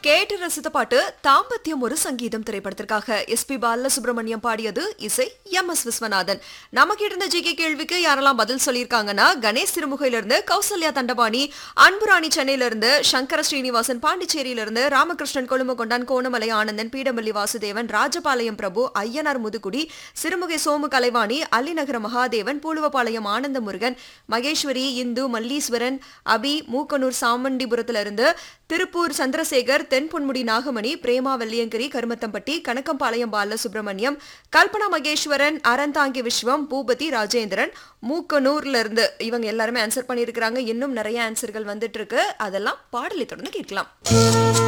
கேட்டு ரசித்த பாட்டு தாம்பத்தியம் ஒரு சங்கீதம் திரைப்படத்திற்காக எஸ் பி பாலசுப்ரமணியம் பாடியது இசை எம் எஸ் விஸ்வநாதன் நமக்கு இருந்த ஜிகே கேள்விக்கு யாரெல்லாம் பதில் சொல்லியிருக்காங்கன்னா கணேஷ் திருமுகையில இருந்து கௌசல்யா தண்டபாணி அன்புராணி சென்னையில இருந்து சங்கர ஸ்ரீனிவாசன் பாண்டிச்சேரியில இருந்து ராமகிருஷ்ணன் கொழும்புகொண்டான் கோணமலை ஆனந்தன் பீடமல்லி வாசுதேவன் ராஜபாளையம் பிரபு ஐயனார் முதுகுடி சிறுமுகை சோமு கலைவாணி அல்லிநகர மகாதேவன் பூலுவபாளையம் ஆனந்த முருகன் மகேஸ்வரி இந்து மல்லீஸ்வரன் அபி மூக்கனூர் சாமண்டிபுரத்துல இருந்து திருப்பூர் சந்திரசேகர் தென்பொன்முடி நாகமணி பிரேமா வெள்ளியங்கிரி கருமத்தம்பட்டி கணக்கம்பாளையம் பாலசுப்ரமணியம் கல்பனா மகேஸ்வரன் அறந்தாங்கி விஸ்வம் பூபதி ராஜேந்திரன் மூக்கனூர்ல இருந்து இவங்க எல்லாருமே ஆன்சர் பண்ணியிருக்கிறாங்க இன்னும் நிறைய ஆன்சர்கள் வந்துட்டு இருக்கு அதெல்லாம் பாடலை தொடர்ந்து கேட்கலாம்